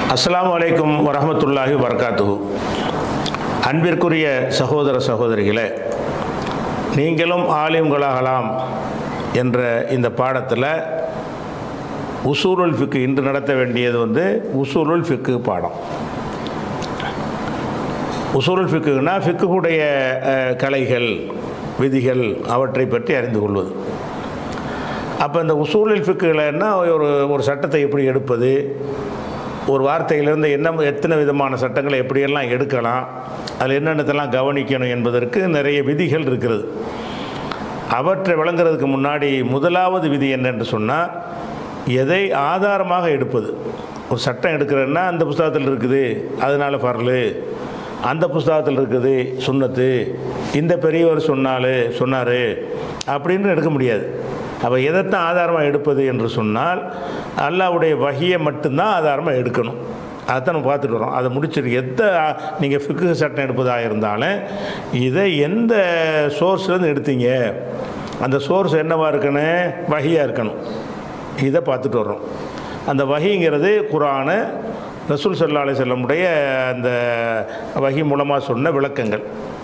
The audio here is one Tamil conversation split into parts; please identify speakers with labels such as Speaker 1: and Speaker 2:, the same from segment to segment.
Speaker 1: அஸ்ஸலாமு அலைக்கும் வரஹமத்துல்லாஹி வபரகாத்துஹு அன்பிற்குரிய சகோதர சகோதரிகளே நீங்களும் ஆலிம்களாகலாம் என்ற இந்த பாடத்தில் உசூலுல் ஃபிக்கு இன்று நடத்த வேண்டியது வந்து உசூலுல் ஃபிக்கு பாடம் உசூலுல் ஃபிக்குனா ஃபிக்குடைய அஹ், கலைகள் விதிகள் அவற்றை பற்றி அறிந்து கொள்வது அப்போ இந்த உசூலில் ஃபிக்குகள்னா ஒரு ஒரு சட்டத்தை எப்படி எடுப்பது ஒரு வார்த்தையிலிருந்து என்ன எத்தனை விதமான சட்டங்களை எப்படியெல்லாம் எடுக்கலாம் அதில் என்னென்னத்தெல்லாம் கவனிக்கணும் என்பதற்கு நிறைய விதிகள் இருக்கிறது அவற்றை விளங்குறதுக்கு முன்னாடி முதலாவது விதி என்னென்று சொன்னால் எதை ஆதாரமாக எடுப்பது ஒரு சட்டம் எடுக்கிறன்னா அந்த புஸ்தகத்தில் இருக்குது அதனால பரலு அந்த புஸ்தகத்தில் இருக்குது சுன்னத்து இந்த பெரியவர் சொன்னாலே சொன்னார் அப்படின்னு எடுக்க முடியாது அப்போ எதைத்தான் ஆதாரமாக எடுப்பது என்று சொன்னால் அல்லாவுடைய வகையை மட்டும்தான் ஆதாரமாக எடுக்கணும் அதைத்தான் நம்ம பார்த்துட்டு வரோம் அதை முடிச்சிட்டு எந்த நீங்கள் ஃபிக்கு சட்டம் எடுப்பதாக இருந்தாலும் இதை எந்த சோர்ஸ்லேருந்து எடுத்தீங்க அந்த சோர்ஸ் என்னவாக இருக்கணும் வகையாக இருக்கணும் இதை பார்த்துட்டு வர்றோம் அந்த வகைங்கிறது குரானு ரசூல் சல்லா அலி செல்லமுடைய அந்த வகை மூலமாக சொன்ன விளக்கங்கள்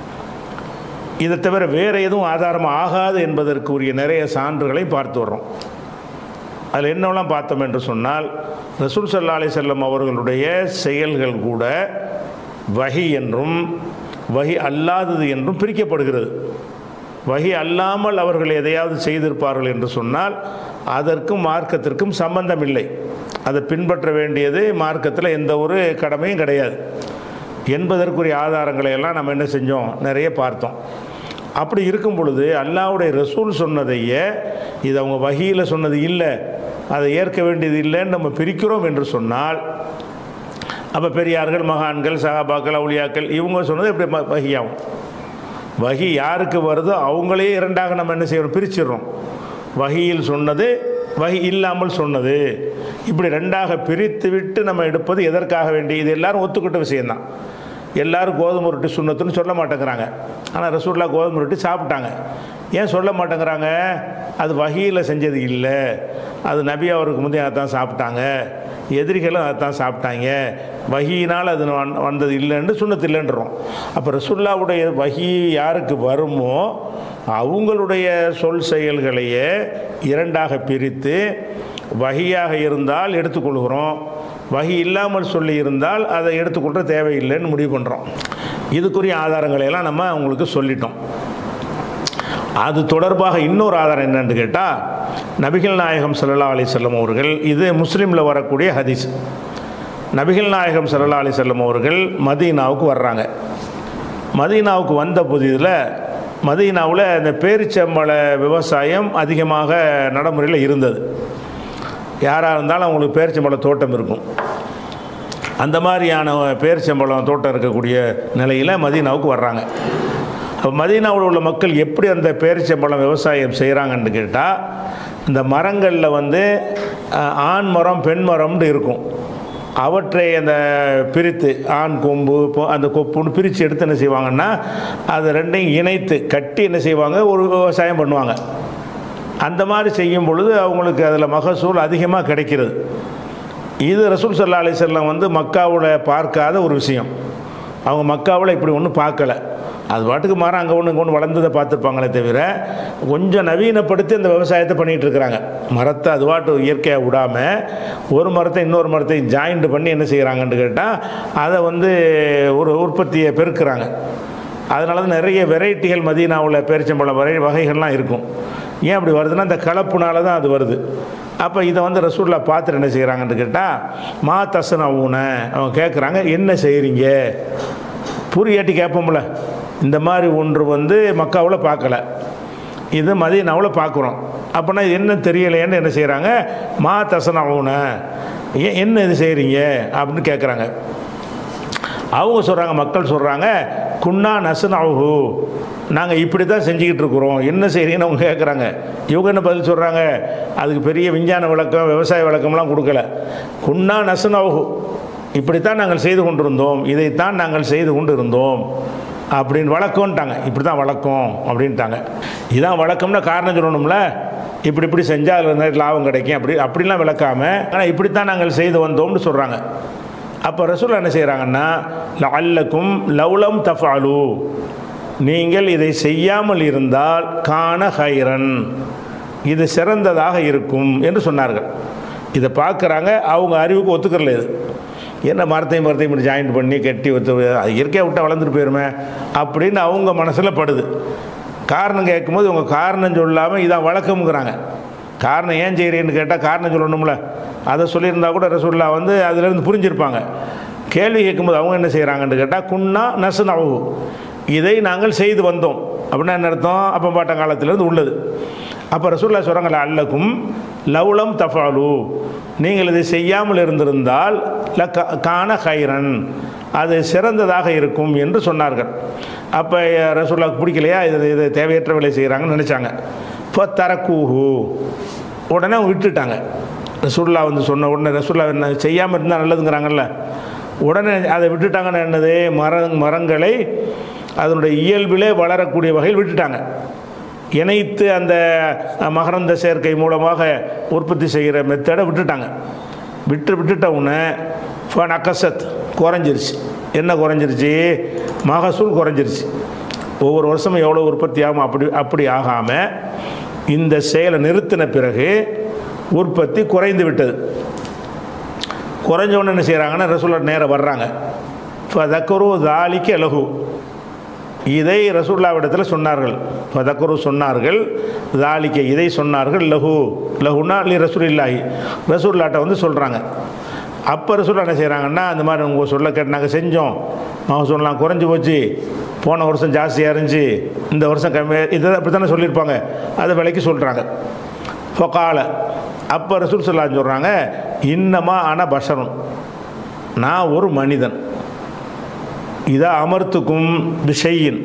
Speaker 1: இதை தவிர வேறு எதுவும் ஆதாரம் ஆகாது என்பதற்குரிய நிறைய சான்றுகளை பார்த்து வர்றோம் அதில் என்னவெல்லாம் பார்த்தோம் என்று சொன்னால் ரசூல் சல்லா அலி செல்லம் அவர்களுடைய செயல்கள் கூட வகி என்றும் வகி அல்லாதது என்றும் பிரிக்கப்படுகிறது வகி அல்லாமல் அவர்கள் எதையாவது செய்திருப்பார்கள் என்று சொன்னால் அதற்கும் மார்க்கத்திற்கும் சம்பந்தம் இல்லை அதை பின்பற்ற வேண்டியது மார்க்கத்தில் எந்த ஒரு கடமையும் கிடையாது என்பதற்குரிய ஆதாரங்களை எல்லாம் நம்ம என்ன செஞ்சோம் நிறைய பார்த்தோம் அப்படி இருக்கும் பொழுது அல்லாவுடைய ரசூல் சொன்னதையே இது அவங்க வகியில் சொன்னது இல்லை அதை ஏற்க வேண்டியது இல்லைன்னு நம்ம பிரிக்கிறோம் என்று சொன்னால் அப்போ பெரியார்கள் மகான்கள் சகாபாக்கள் அவுளியாக்கள் இவங்க சொன்னது எப்படி ம- வகியாகும் வகி யாருக்கு வருதோ அவங்களே இரண்டாக நம்ம என்ன செய்யறோம் பிரிச்சிடுறோம் வகியில் சொன்னது வகி இல்லாமல் சொன்னது இப்படி ரெண்டாக பிரித்து விட்டு நம்ம எடுப்பது எதற்காக வேண்டி இது எல்லாரும் ஒத்துக்கிட்ட விஷயம்தான் எல்லாரும் கோதுமை ரொட்டி சுண்ணத்துன்னு சொல்ல மாட்டேங்கிறாங்க ஆனால் ரசூல்லா கோதுமை ரொட்டி சாப்பிட்டாங்க ஏன் சொல்ல மாட்டேங்கிறாங்க அது வகையில் செஞ்சது இல்லை அது நபி அவருக்கு முந்தைய அதான் சாப்பிட்டாங்க எதிரிகளும் அதைத்தான் சாப்பிட்டாங்க வகியினால் அது வந்- வந்தது இல்லைன்னு சுண்ணத்து இல்லைன்றோம் அப்போ ரசுல்லாவுடைய வகி யாருக்கு வருமோ அவங்களுடைய சொல் செயல்களையே இரண்டாக பிரித்து வகியாக இருந்தால் எடுத்துக்கொள்கிறோம் வகி இல்லாமல் சொல்லி இருந்தால் அதை எடுத்துக்கொள்ள தேவையில்லைன்னு முடிவு பண்ணுறோம் இதுக்குரிய ஆதாரங்களை எல்லாம் நம்ம உங்களுக்கு சொல்லிட்டோம் அது தொடர்பாக இன்னொரு ஆதாரம் என்னன்னு கேட்டால் நபிகள் நாயகம் ஸல்லல்லாஹு அலைஹி வஸல்லம் அவர்கள் இது முஸ்லீமில் வரக்கூடிய ஹதீஸ் நபிகள் நாயகம் ஸல்லல்லாஹு அலைஹி வஸல்லம் அவர்கள் மதீனாவுக்கு வர்றாங்க மதீனாவுக்கு வந்த புதிதில் மதீனாவில் இந்த பேரிச்சம்பழ விவசாயம் அதிகமாக நடைமுறையில் இருந்தது யாராக இருந்தாலும் அவங்களுக்கு பேரிச்சம்பழ தோட்டம் இருக்கும் அந்த மாதிரியான பேரிச்சம்பழம் தோட்டம் இருக்கக்கூடிய நிலையில் மதீனாவுக்கு வர்றாங்க அப்போ மதீனாவில் உள்ள மக்கள் எப்படி அந்த பேரிச்சம்பழம் விவசாயம் செய்கிறாங்கன்னு கேட்டால் இந்த மரங்களில் வந்து அஹ், ஆண் மரம் பெண் மரம்னு இருக்கும் அவற்றை அந்த பிரித்து ஆண் கொம்பு பொ- அந்த கொப்புன்னு பிரித்து எடுத்து என்ன செய்வாங்கன்னா அதை ரெண்டையும் இணைத்து கட்டி என்ன செய்வாங்க ஒரு விவசாயம் பண்ணுவாங்க அந்த மாதிரி செய்யும் பொழுது அவங்களுக்கு அதில் மகசூல் அதிகமாக கிடைக்கிறது இது ரசூல் சல்லா அலிசல்லாம் வந்து மக்காவில் பார்க்காத ஒரு விஷயம் அவங்க மக்காவில் இப்படி ஒன்றும் பார்க்கல அது பாட்டுக்கு மரம் அங்கே ஒன்று இங்கே ஒன்று வளர்ந்ததை பார்த்துருப்பாங்களே தவிர கொஞ்சம் நவீனப்படுத்தி அந்த விவசாயத்தை பண்ணிகிட்டு இருக்கிறாங்க மரத்தை அது பாட்டு இயற்கையாக விடாமல் ஒரு மரத்தை இன்னொரு மரத்தை ஜாயிண்ட் பண்ணி என்ன செய்கிறாங்கன்னு கேட்டால் அதை வந்து ஒரு உற்பத்தியை பெருக்குறாங்க அதனால தான் நிறைய வெரைட்டிகள் மதீனாவில் பேரிச்சம்பழம் வரை வகைகள்லாம் இருக்கும் ஏன் அப்படி வருதுன்னா இந்த கலப்புனால தான் அது வருது அப்போ இதை வந்து ரசூல்லா பார்த்துட்டு என்ன செய்கிறாங்கன்னு கேட்டால் மா தசன ஊன அவங்க கேட்குறாங்க என்ன செய்கிறீங்க புரியாட்டி கேட்போம்ல இந்த மாதிரி ஒன்று வந்து மக்காவில் பார்க்கல இது மதீனாவில் பார்க்குறோம் அப்போனா இது என்ன தெரியலையேன்னு என்ன செய்கிறாங்க மா தசன ஊன ஏன் என்ன இது செய்கிறீங்க அப்படின்னு கேட்குறாங்க அவங்க சொல்கிறாங்க மக்கள் சொல்கிறாங்க குன்னா நசுனாவு நாங்கள் இப்படி தான் செஞ்சுக்கிட்டு இருக்கிறோம் என்ன செய்றீங்கன்னு அவங்க கேட்குறாங்க இவங்க என்ன பதில் சொல்கிறாங்க அதுக்கு பெரிய விஞ்ஞான விளக்கம் விவசாய விளக்கம்லாம் கொடுக்கல குன்னா நசுனாவு இப்படித்தான் நாங்கள் செய்து கொண்டிருந்தோம் இதைத்தான் நாங்கள் செய்து கொண்டு இருந்தோம் அப்படின்னு வழக்கம்ட்டாங்க இப்படி தான் வழக்கம் அப்படின்ட்டாங்க இதான் வழக்கம்னா காரணம் சொல்லணும்ல இப்படி இப்படி செஞ்சால் அதில் நிறைய லாபம் கிடைக்கும் அப்படி அப்படிலாம் விளக்காம ஆனால் இப்படித்தான் நாங்கள் செய்து வந்தோம்னு சொல்கிறாங்க அப்போ ரசூல் என்ன செய்கிறாங்கன்னா லஅல்லக்கும் லவ்லம் தஃபாலு நீங்கள் இதை செய்யாமல் இருந்தால் காண ஹைரன் இது சிறந்ததாக இருக்கும் என்று சொன்னார்கள் இதை பார்க்குறாங்க அவங்க அறிவுக்கு ஒத்துக்கறல இது என்ன மரத்தையும் மரத்தையும் இப்படி ஜாயின்ட் பண்ணி கட்டி ஒத்து அது இயற்கையாக விட்டால் வளர்ந்துட்டு போயிருமே அப்படின்னு அவங்க மனசில் படுது காரணம் கேட்கும்போது உங்கள் காரணம் சொல்லாமல் இதான் வழக்கம்ங்கிறாங்க காரணம் ஏன் செய்கிறேன்னு கேட்டால் காரணம் சொல்லணும்ல அதை சொல்லியிருந்தா கூட ரசூல்லா வந்து அதிலிருந்து புரிஞ்சிருப்பாங்க கேள்வி கேட்கும்போது அவங்க என்ன செய்கிறாங்கன்னு கேட்டால் குன்னா நசுனவு இதை நாங்கள் செய்து வந்தோம் அப்படின்னா என்ன அர்த்தம் அப்போ பாட்ட காலத்திலேருந்து உள்ளது அப்போ ரசூல்லா சொல்கிறாங்களா அல்லக்கும் லவுலம் தஃபாலு நீங்கள் இதை செய்யாமல் இருந்திருந்தால் ல கா- கான ஹைரன் அது சிறந்ததாக இருக்கும் என்று சொன்னார்கள் அப்போ ரசூல்லாவுக்கு பிடிக்கலையா இது இது தேவையற்ற வேலை செய்கிறாங்கன்னு நினச்சாங்க இப்போ தரக்கூஹு உடனே அவங்க விட்டுட்டாங்க ரசூல்லா வந்து சொன்ன உடனே ரசூல்லா என்ன செய்யாமல் இருந்தால் நல்லதுங்கிறாங்கல்ல உடனே அதை விட்டுட்டாங்கன்னா என்னது மர மரங்களை அதனுடைய இயல்பிலே வளரக்கூடிய வகையில் விட்டுட்டாங்க இணைத்து அந்த மகரந்த சேர்க்கை மூலமாக உற்பத்தி செய்கிற மெத்தடை விட்டுட்டாங்க விட்டு விட்டுட்ட உடனே ஃபன் அக்கசத் குறைஞ்சிருச்சு என்ன குறைஞ்சிருச்சு மகசூல் குறைஞ்சிருச்சு ஒவ்வொரு வருஷமும் எவ்வளோ உற்பத்தி ஆகும் அப்படி அப்படி ஆகாமல் இந்த செயலை நிறுத்தின பிறகு உற்பத்தி குறைந்து விட்டது குறைஞ்ச உடனே என்ன செய்கிறாங்கன்னா ரசூல்லா நேரம் வர்றாங்க ஃபதக்கரு தாலிக்கு அழகு இதை ரசூல்லாவிடத்தில் சொன்னார்கள் ஃபதக்கரு சொன்னார்கள் தாலிக்க இதை சொன்னார்கள் லஹு லஹுனா லி ரசூல் இல்லாஹி ரசூல்லாட்ட வந்து சொல்கிறாங்க அப்போ ரசூல்லா என்ன செய்கிறாங்கன்னா அந்த மாதிரி உங்கள் சொல்ல கேட்டு நாங்கள் செஞ்சோம் மகசூல்லாம் குறைஞ்சி போச்சு போன வருஷம் ஜாஸ்தியாக இருந்துச்சு இந்த வருஷம் கம்மியாக இதை அப்படி தானே சொல்லியிருப்பாங்க அதை விலைக்கு சொல்கிறாங்க ஃபொகால அப்போ ரசூல் சொல்லா சொல்கிறாங்க இன்னமா அன பஷரும் நான் ஒரு மனிதன் இதா அமர்த்துக்கும் விஷயின்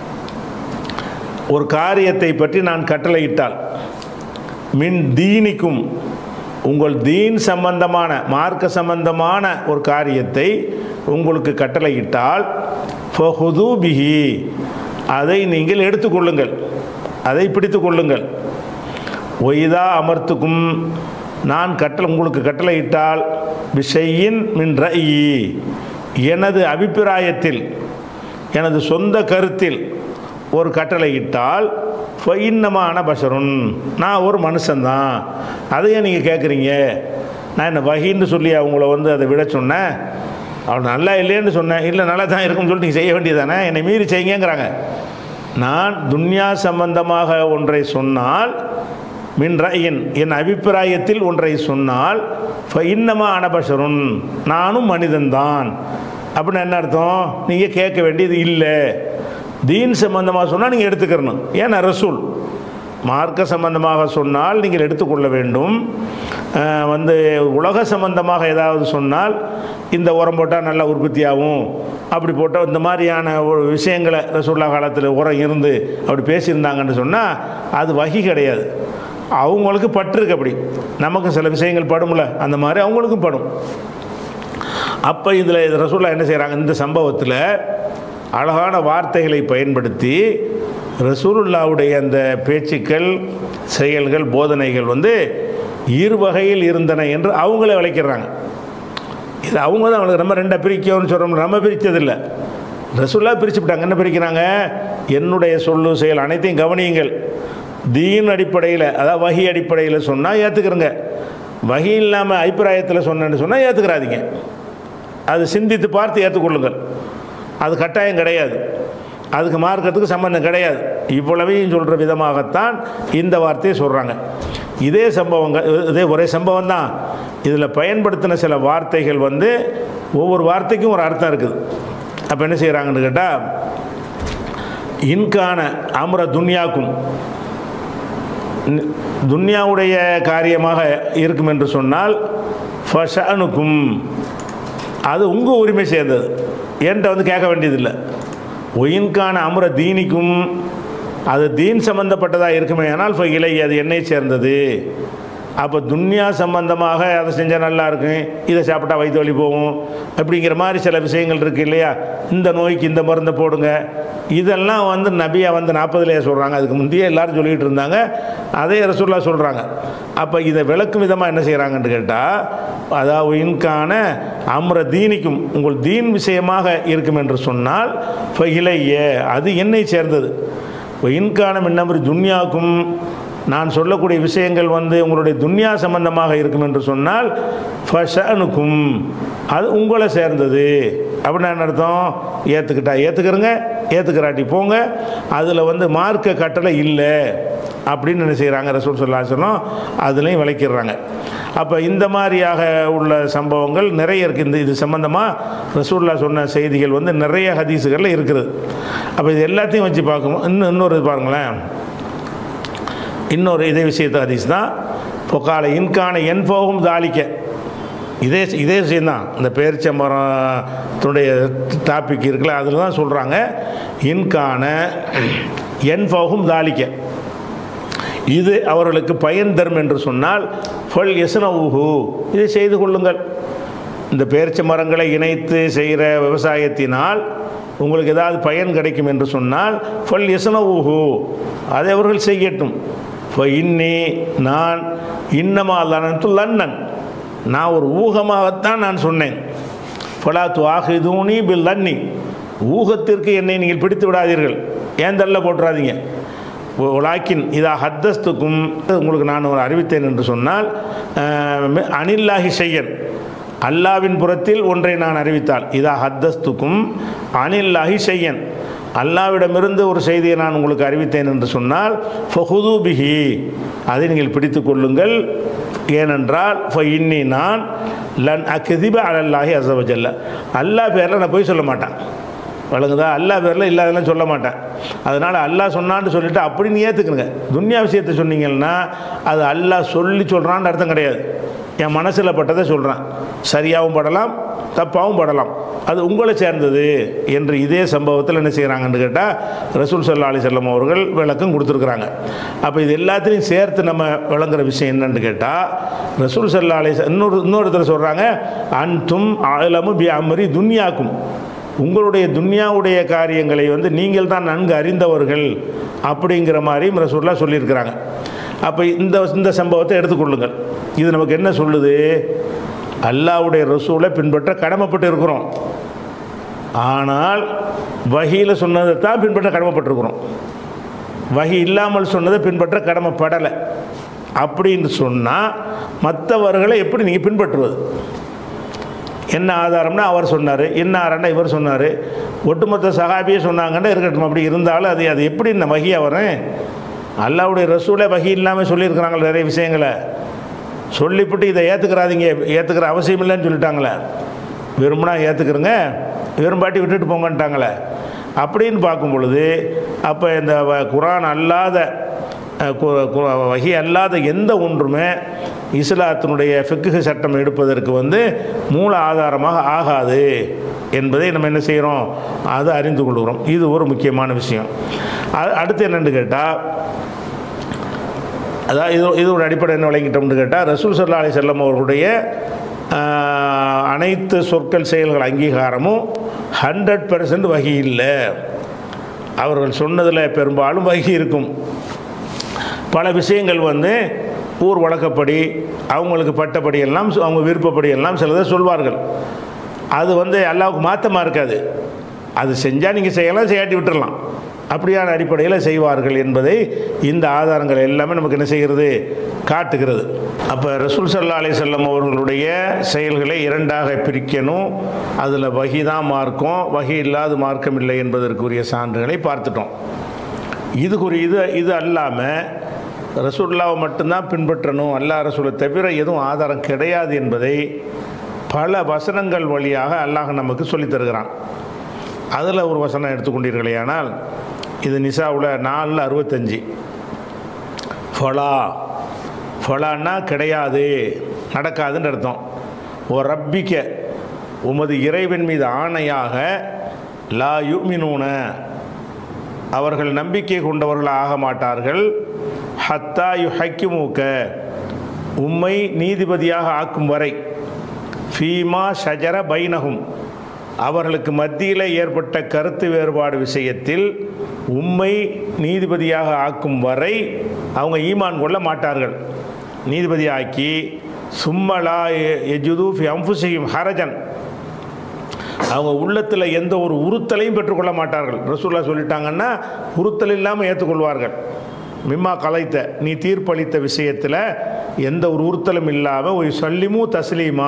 Speaker 1: ஒரு காரியத்தை பற்றி நான் கட்டளையிட்டால் மின் தீனிக்கும் உங்கள் தீன் சம்பந்தமான மார்க்க சம்பந்தமான ஒரு காரியத்தை உங்களுக்கு கட்டளையிட்டால் ஃபஹுது பிஹி அதை நீங்கள் எடுத்துக்கொள்ளுங்கள் அதை பிடித்து கொள்ளுங்கள் ஒய்தா அமர்த்துக்கும் நான் கட்டளை உங்களுக்கு கட்டளையிட்டால் விஷயின் மின் ரஇ எனது அபிப்பிராயத்தில் எனது சொந்த கருத்தில் ஒரு கட்டளையிட்டால் ஃபைன்னமான பஷருன் நான் ஒரு மனுஷன்தான் அதையே நீங்கள் கேட்குறீங்க நான் என்ன வகின்னு சொல்லி அவங்கள வந்து அதை விட சொன்னேன் அவள் நல்லா இல்லைன்னு சொன்னேன் இல்லை நல்லா தான் இருக்கும்னு சொல்லிட்டு நீங்கள் செய்ய வேண்டியதானே என்னை மீறி செய்யுங்கங்கிறாங்க நான் துன்யா சம்பந்தமாக ஒன்றை சொன்னால் மின் ரயின் என் அபிப்பிராயத்தில் ஒன்றை சொன்னால் இன்னமா அனபஷருன் நானும் மனிதன்தான் அப்படின்னு என்ன அர்த்தம் நீங்கள் கேட்க வேண்டியது இல்லை தீன் சம்பந்தமாக சொன்னால் நீங்கள் எடுத்துக்கிறணும் ஏன்னா ரசூல் மார்க்க சம்பந்தமாக சொன்னால் நீங்கள் எடுத்துக்கொள்ள வேண்டும் அஹ், வந்து உலக சம்பந்தமாக ஏதாவது சொன்னால் இந்த உரம் போட்டால் நல்லா உற்பத்தியாகும் அப்படி போட்டால் இந்த மாதிரியான ஒரு விஷயங்களை ரசூல்லா காலத்தில் உரம் இருந்து அப்படி பேசியிருந்தாங்கன்னு சொன்னால் அது வகி கிடையாது அவங்களுக்கு பட்டிருக்கு அப்படி நமக்கு சில விஷயங்கள் படும்ல அந்த மாதிரி அவங்களுக்கும் படும் அப்போ இதில் ரசூல்லா என்ன செய்கிறாங்க இந்த சம்பவத்தில் அழகான வார்த்தைகளை பயன்படுத்தி ரசூலுல்லாவுடைய அந்த பேச்சுக்கள் செயல்கள் போதனைகள் வந்து இரு வகையில் இருந்தன என்று அவங்களே விளைக்கிறாங்க இது அவங்க தான் அவங்களுக்கு நம்ம ரெண்டா பிரிக்கணும்னு சொல்கிறோம் நம்ம பிரித்ததில்லை ரசூல்லா பிரிச்சுவிட்டாங்க என்ன பிரிக்கிறாங்க என்னுடைய சொல்லு செயல் அனைத்தையும் கவனியுங்கள் தீன் அடிப்படையில் அதாவது வகி அடிப்படையில் சொன்னால் ஏற்றுக்கிறங்க வகி இல்லாமல் அபிப்பிராயத்தில் சொன்னேன்னு சொன்னால் ஏற்றுக்கிறாதீங்க அது சிந்தித்து பார்த்து ஏற்றுக்கொள்ளுங்கள் அது கட்டாயம் கிடையாது அதுக்கு மார்க்கத்துக்கு சம்பந்தம் கிடையாது இவ்வளவையும் சொல்கிற விதமாகத்தான் இந்த வார்த்தையை சொல்கிறாங்க இதே சம்பவங்கள் இதே ஒரே சம்பவம் தான் இதில் பயன்படுத்தின சில வார்த்தைகள் வந்து ஒவ்வொரு வார்த்தைக்கும் ஒரு அர்த்தம் இருக்குது அப்போ என்ன செய்கிறாங்கன்னு கேட்டால் இன்கான அமர துன்யாக்கும் ந- துன்யாவுடைய காரியமாக இருக்கும் என்று சொன்னால் ஃபஷனுக்கும் அது உங்கள் உரிமை சேர்ந்தது என்கிட்ட வந்து கேட்க வேண்டியதில்லை ஒயின்கான அமுர தீனிக்கும் அது தீன் சம்பந்தப்பட்டதாக இருக்குமே ஆனால் இப்போ இலை அது என்னை சேர்ந்தது அப்போ துன்யா சம்பந்தமாக அதை செஞ்சால் நல்லா இருக்கும் இதை சாப்பிட்டா வயிற்று வலி போகும் அப்படிங்கிற மாதிரி சில விஷயங்கள் இருக்குது இல்லையா இந்த நோய்க்கு இந்த மருந்தை போடுங்க இதெல்லாம் வந்து நபியா வந்து நாற்பதுலேயே சொல்கிறாங்க அதுக்கு முந்தையே எல்லாரும் சொல்லிகிட்டு இருந்தாங்க அதே ரசூல்லா சொல்கிறாங்க அப்போ இதை விளக்கும் விதமாக என்ன செய்கிறாங்கன்னு கேட்டால் அதாவது இன்கான அம்ர தீனிக்கும் உங்கள் தீன் விஷயமாக இருக்கும் என்று சொன்னால் ஃபகிலைய அது என்னை சேர்ந்தது இன்கான மின்னமரி துன்யாக்கும் நான் சொல்லக்கூடிய விஷயங்கள் வந்து உங்களுடைய துன்யா சம்பந்தமாக இருக்கும் என்று சொன்னால் ஃபஷனுக்கும் அது உங்களை சேர்ந்தது அப்படின்னா என்ன அர்த்தம் ஏற்றுக்கிட்டா ஏற்றுக்கிறங்க ஏற்றுக்கிறாட்டி போங்க அதில் வந்து மார்க்க கட்டளை இல்லை அப்படின்னு என்ன செய்கிறாங்க ரசூல் சொல்லா சொல்லும் அதுலேயும் விளக்கிடுறாங்க அப்போ இந்த மாதிரியாக உள்ள சம்பவங்கள் நிறைய இருக்குது இந்த இது சம்பந்தமாக ரசூல்லா சொன்ன செய்திகள் வந்து நிறைய ஹதீஸுகளில் இருக்குது அப்போ இது எல்லாத்தையும் வச்சு பார்க்கும்போது இன்னும் இன்னொரு இது பாருங்களேன் இன்னொரு இதே விஷயத்து ஹதீஸ் தான் பொக்கால இன்கான என் போகும் தாளிக்க இதே இதே விஷயந்தான் இந்த பேரிச்சம்பரத்துடைய டாபிக் இருக்குல்ல அதில் தான் சொல்கிறாங்க இன்கான என் போகும் தாளிக்க இது அவர்களுக்கு பயன் தரும் என்று சொன்னால் ஃபல் எசனவுஹு இதை செய்து கொள்ளுங்கள் இந்த பேரிச்ச மரங்களை இணைத்து செய்கிற விவசாயத்தினால் உங்களுக்கு ஏதாவது பயன் கிடைக்கும் என்று சொன்னால் ஃபல் எசனவுஹு அதை அவர்கள் செய்யட்டும் இப்போ இன்னி நான் இன்னமா லனத்து லன்னன் நான் ஒரு ஊகமாகத்தான் நான் சொன்னேன் ஃபலா துவாஹிதூனி பில் லன்னி ஊகத்திற்கு என்னை நீங்கள் பிடித்து விடாதீர்கள் ஏன் தள்ள போட்டுறாதீங்க உலாக்கின் இதா ஹத்தஸ்துக்கும் உங்களுக்கு நான் ஒரு அறிவித்தேன் என்று சொன்னால் அஹ், அனில்லாஹி செய்யன் அல்லாவின் புறத்தில் ஒன்றை நான் அறிவித்தால் இதா ஹத்தஸ்துக்கும் அனில்லாஹி செய்யன் அல்லாவிடமிருந்து ஒரு செய்தியை நான் உங்களுக்கு அறிவித்தேன் என்று சொன்னால் ஃபஹுது பிஹி அதை நீங்கள் பிடித்து கொள்ளுங்கள் ஏனென்றால் ஃப இன்னி நான் லன் அக்திப அலல்லாஹி அசவஜல்ல அல்லாஹ் பேரில் நான் போய் சொல்ல மாட்டேன் வழங்குதா அல்லாஹ் பேரில் இல்லாதெல்லாம் சொல்ல மாட்டேன் அதனால் அல்லாஹ் சொன்னான்னு சொல்லிட்டு அப்படின்னு ஏற்றுக்குங்க துன்யா விஷயத்தை சொன்னீங்கன்னா அது அல்லாஹ் சொல்லி சொல்கிறான்னு அர்த்தம் கிடையாது என் மனசில் பட்டதை சொல்கிறான் சரியாகவும் படலாம் தப்பாகவும் படலாம் அது உங்களை சேர்ந்தது என்று இதே சம்பவத்தில் என்ன செய்கிறாங்கன்னு கேட்டால் ரசூல் சல்லா அலி செல்லம் அவர்கள் விளக்கம் கொடுத்துருக்குறாங்க அப்போ இது எல்லாத்தையும் சேர்த்து நம்ம விளங்குற விஷயம் என்னன்னு கேட்டால் ரசூல் சல்லா அலி இன்னொரு இன்னொருத்தர் சொல்கிறாங்க அன்தும் ஆலமு பி அமரி துன்யாக்கும் உங்களுடைய துன்யாவுடைய காரியங்களை வந்து நீங்கள் தான் நன்கு அறிந்தவர்கள் அப்படிங்கிற மாதிரியும் ரசூல்லா சொல்லியிருக்கிறாங்க அப்போ இந்த இந்த சம்பவத்தை எடுத்துக்கொள்ளுங்கள் இது நமக்கு என்ன சொல்லுது அல்லாவுடைய ரசூலை பின்பற்ற கடமைப்பட்டு இருக்கிறோம் ஆனால் வகியில் சொன்னதை தான் பின்பற்ற கடமைப்பட்டிருக்கிறோம் வகி இல்லாமல் சொன்னதை பின்பற்ற கடமைப்படலை அப்படின்னு சொன்னால் மற்றவர்களை எப்படி நீங்கள் பின்பற்றுவது என்ன ஆதாரம்னா அவர் சொன்னார் என்ன ஆரண்டா இவர் சொன்னார் ஒட்டுமொத்த சகாபியே சொன்னாங்கன்னா இருக்கட்டும் அப்படி இருந்தாலும் அது அது எப்படி இந்த வகியா வரேன் அல்லாவுடைய ரசூலை வகி இல்லாமல் சொல்லியிருக்கிறாங்களே நிறைய விஷயங்களை சொல்லிவிட்டு இதை ஏற்றுக்கிறாதீங்க ஏற்றுக்கிற அவசியம் இல்லைன்னு சொல்லிட்டாங்களே விரும்பினா ஏற்றுக்கிறங்க விரும்பாட்டி விட்டுட்டு போங்கன்ட்டாங்களே அப்படின்னு பார்க்கும் பொழுது அப்போ இந்த வ- குரான் அல்லாத அஹ், கு- கு- வகி அல்லாத எந்த ஒன்றுமே இஸ்லாத்தினுடைய ஃபிக்கு சட்டம் எடுப்பதற்கு வந்து மூல ஆதாரமாக ஆகாது என்பதை நம்ம என்ன செய்கிறோம் அதை அறிந்து கொள்கிறோம் இது ஒரு முக்கியமான விஷயம் அ- அடுத்து என்னென்னு கேட்டால் அதான் இது இது ஒரு அடிப்படை என்ன விளங்கிட்டோம்னு கேட்டால் ரசூல் சல்லா அலி செல்லம் அவர்களுடைய ஆஹ், அனைத்து சொற்கள் செயல்கள் அங்கீகாரமும் ஹண்ட்ரட் பர்சன்ட் வகி இல்லை அவர்கள் சொன்னதில் பெரும்பாலும் வகி இருக்கும் பல விஷயங்கள் வந்து ஊர் வழக்கப்படி அவங்களுக்கு பட்டபடி எல்லாம் அவங்க விருப்பப்படி எல்லாம் சிலதை சொல்வார்கள் அது வந்து அல்லாவுக்கு மாற்றமாக இருக்காது அது செஞ்சால் நீங்கள் செய்யலாம் செய்யாட்டி விட்டுறலாம் அப்படியான அடிப்படையில் செய்வார்கள் என்பதை இந்த ஆதாரங்கள் எல்லாமே நமக்கு என்ன செய்கிறது காட்டுகிறது அப்போ ரசூல் சல்லா அலி செல்லம் அவர்களுடைய செயல்களை இரண்டாக பிரிக்கணும் அதில் வகி தான் மார்க்கம் வகி இல்லாத மார்க்கம் இல்லை என்பதற்குரிய சான்றுகளை பார்த்துட்டோம் இது குறி இது இது அல்லாமல் ரசூல்லாவை மட்டும்தான் பின்பற்றணும் அல்லா ரசூலை தவிர எதுவும் ஆதாரம் கிடையாது என்பதை பல வசனங்கள் வழியாக அல்லாஹ் நமக்கு சொல்லித் தருகிறான் அதில் ஒரு வசனம் எடுத்துக்கொண்டீர்களே ஆனால் இது நிசாவில் நாலில் அறுபத்தஞ்சி ஃபலா ஃபலான்னா கிடையாது நடக்காதுன்னு அர்த்தம் ஓ ரப்பிக்க உமது இறைவன் மீது ஆணையாக லா யுமினூன அவர்கள் நம்பிக்கை கொண்டவர்கள் ஆக மாட்டார்கள் ஹத்தா யு ஹக்கிமூக்க உம்மை நீதிபதியாக ஆக்கும் வரை ஃபீமா ஷஜர பைனகும் அவர்களுக்கு மத்தியில் ஏற்பட்ட கருத்து வேறுபாடு விஷயத்தில் உம்மை நீதிபதியாக ஆக்கும் வரை அவங்க ஈமான் கொள்ள மாட்டார்கள் நீதிபதி ஆக்கி சும்மலா எஜுது ஃபி அம்புசியும் ஹரஜன் அவங்க உள்ளத்தில் எந்த ஒரு உறுத்தலையும் பெற்றுக்கொள்ள மாட்டார்கள் ரசூல்லா சொல்லிட்டாங்கன்னா உறுத்தல் இல்லாமல் ஏற்றுக்கொள்வார்கள் மிம்மா கலைத்த நீ தீர்ப்பளித்த விஷயத்தில் எந்த ஒரு உறுத்தலும் இல்லாமல் ஒரு சல்லிமு தஸ்லீமா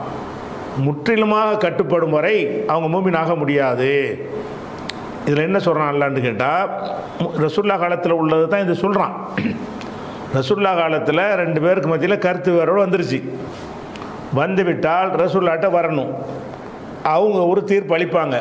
Speaker 1: முற்றிலுமாக கட்டுப்படும் வரை அவங்க மூமினாக முடியாது இதில் என்ன சொல்கிறான் அல்லான்னு கேட்டால் ரசுல்லா காலத்தில் உள்ளது தான் இது சொல்கிறான் ரசுல்லா காலத்தில் ரெண்டு பேருக்கு மத்தியில் கருத்து வேறோடு வந்துருச்சு வந்து விட்டால் ரசுல்லாட்ட வரணும் அவங்க ஒரு தீர்ப்பு அளிப்பாங்க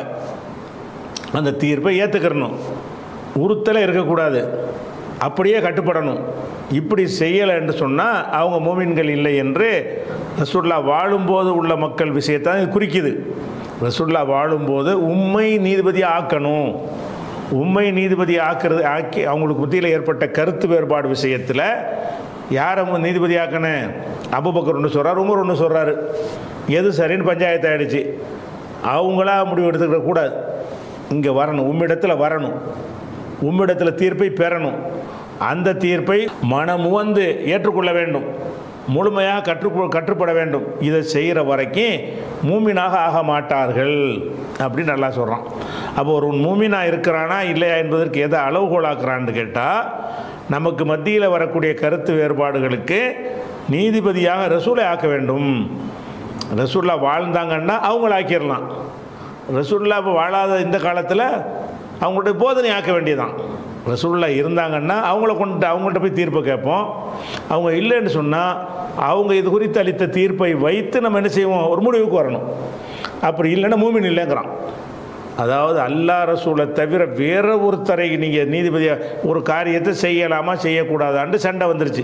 Speaker 1: அந்த தீர்ப்பை ஏற்றுக்கிறணும் உறுத்தலே இருக்கக்கூடாது அப்படியே கட்டுப்படணும் இப்படி செய்யலை என்று சொன்னால் அவங்க மூமின்கள் இல்லை என்று ரசுல்லா வாழும்போது உள்ள மக்கள் விஷயத்தான் இது குறிக்குது ரசுல்லா வாழும்போது உண்மை நீதிபதி ஆக்கணும் உண்மை நீதிபதி ஆக்கிறது ஆக்கி அவங்களுக்கு மத்தியில் ஏற்பட்ட கருத்து வேறுபாடு விஷயத்தில் யாரை நீதிபதி ஆக்கணும் அபுபக்கர் ஒன்று சொல்கிறார் உமர் ஒன்று சொல்கிறாரு எது சரின்னு பஞ்சாயத்து ஆகிடுச்சு அவங்களா முடிவு எடுத்துக்கிற கூடாது இங்கே வரணும் உம்மிடத்தில் வரணும் உம்மிடத்தில் தீர்ப்பை பெறணும் அந்த தீர்ப்பை மனமுவந்து ஏற்றுக்கொள்ள வேண்டும் முழுமையாக கற்று கற்றுப்பட வேண்டும் இதை செய்கிற வரைக்கும் மூமினாக ஆக மாட்டார்கள் அப்படின்னு நல்லா சொல்கிறான் அப்போ ஒரு மூமினா இருக்கிறானா இல்லையா என்பதற்கு எதை அளவுகோலாக்குறான்னு கேட்டால் நமக்கு மத்தியில் வரக்கூடிய கருத்து வேறுபாடுகளுக்கு நீதிபதியாக ரசூலை ஆக்க வேண்டும் ரசூல்லா வாழ்ந்தாங்கன்னா அவங்கள ஆக்கிடலாம் ரசூல்லா இப்போ வாழாத இந்த காலத்தில் அவங்களுடைய போதனை ஆக்க வேண்டியதான் ரசூல்லா இருந்தாங்கன்னா அவங்கள கொண்டு அவங்கள்ட்ட போய் தீர்ப்பை கேட்போம் அவங்க இல்லைன்னு சொன்னால் அவங்க இது குறித்து அளித்த தீர்ப்பை வைத்து நம்ம என்ன செய்வோம் ஒரு முடிவுக்கு வரணும் அப்படி இல்லைன்னா மூமின் இல்லைங்கிறான் அதாவது அல்லா ரசூலை தவிர வேற ஒருத்தரை நீங்கள் நீதிபதியாக ஒரு காரியத்தை செய்யலாமா செய்யக்கூடாதான்ட்டு சண்டை வந்துருச்சு